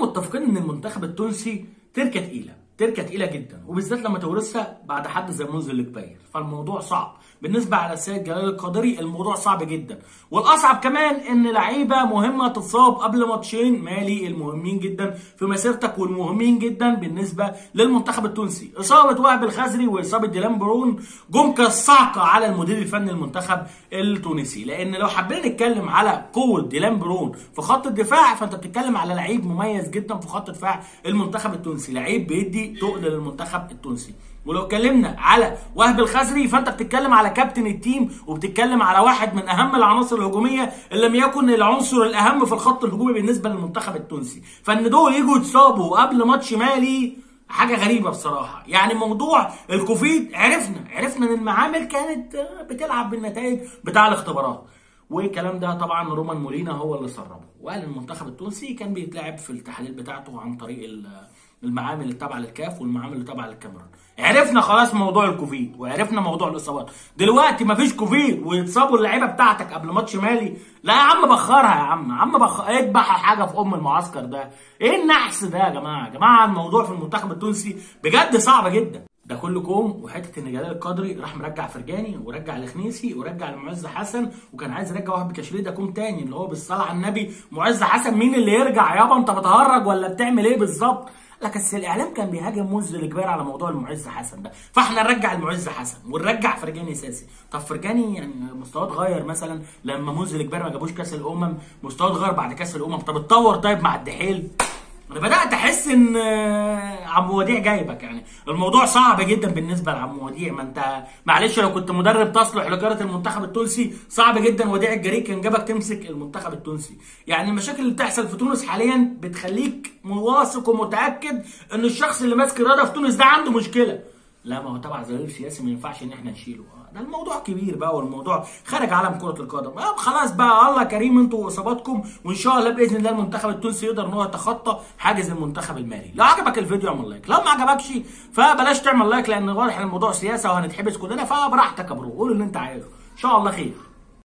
متفقين ان المنتخب التونسي تركه تقيله تركه تقيله جدا وبالذات لما تورثها بعد حد زي منذر الكبير فالموضوع صعب بالنسبه على السيد جلال القادري الموضوع صعب جدا والاصعب كمان ان لعيبه مهمه تتصاب قبل ماتشين مالي المهمين جدا في مسيرتك والمهمين جدا بالنسبه للمنتخب التونسي اصابه وهب الخزري واصابه ديلان برون جم كالصعقه على المدير الفني المنتخب التونسي لان لو حبينا نتكلم على قوه ديلان برون في خط الدفاع فانت بتتكلم على لعيب مميز جدا في خط دفاع المنتخب التونسي لعيب بيدي تقل للمنتخب التونسي ولو اتكلمنا على وهب الخزري فانت بتتكلم على كابتن التيم وبتتكلم على واحد من اهم العناصر الهجوميه ان لم يكن العنصر الاهم في الخط الهجومي بالنسبه للمنتخب التونسي فان دول يجوا يتصابوا قبل ماتش مالي حاجه غريبه بصراحه يعني موضوع الكوفيد عرفنا عرفنا ان المعامل كانت بتلعب بالنتائج بتاع الاختبارات والكلام ده طبعا رومان مولينا هو اللي سربه وقال المنتخب التونسي كان بيتلعب في التحاليل بتاعته عن طريق المعامل اللي تابعه للكاف والمعامل اللي تابعه للكاميرون عرفنا خلاص موضوع الكوفيد وعرفنا موضوع الاصابات دلوقتي مفيش كوفيد ويتصابوا اللعيبه بتاعتك قبل ماتش مالي لا يا عم بخرها يا عم يا عم بخ... اذبح حاجه في ام المعسكر ده ايه النحس ده يا جماعه يا جماعه الموضوع في المنتخب التونسي بجد صعب جدا ده كله كوم وحته ان جلال القدري راح مرجع فرجاني ورجع الخنيسي ورجع المعز حسن وكان عايز يرجع واحد بكشري ده كوم تاني اللي هو بالصلاه على النبي معز حسن مين اللي يرجع يابا انت بتهرج ولا بتعمل ايه بالظبط لك بس الاعلام كان بيهاجم منذر الكبير على موضوع المعز حسن ده فاحنا نرجع المعز حسن ونرجع فرجاني ساسي طب فرجاني يعني مستواه اتغير مثلا لما منذر الكبير ما جابوش كاس الامم مستواه اتغير بعد كاس الامم طب اتطور طيب مع الدحيل انا بدات احس ان عم وديع جايبك يعني الموضوع صعب جدا بالنسبه لعم وديع ما انت معلش لو كنت مدرب تصلح لاداره المنتخب التونسي صعب جدا وديع الجريء كان جابك تمسك المنتخب التونسي يعني المشاكل اللي بتحصل في تونس حاليا بتخليك واثق ومتاكد ان الشخص اللي ماسك الرياضه في تونس ده عنده مشكله لا ما هو تبع ظهير سياسي ما ينفعش ان احنا نشيله ده الموضوع كبير بقى والموضوع خارج عالم كره القدم آه خلاص بقى الله كريم انتوا واصاباتكم وان شاء الله باذن الله المنتخب التونسي يقدر ان هو يتخطى حاجز المنتخب المالي لو عجبك الفيديو اعمل لايك لو ما عجبكش فبلاش تعمل لايك لان واضح ان الموضوع سياسه وهنتحبس كلنا فبراحتك يا برو قول اللي انت عايزه ان شاء الله خير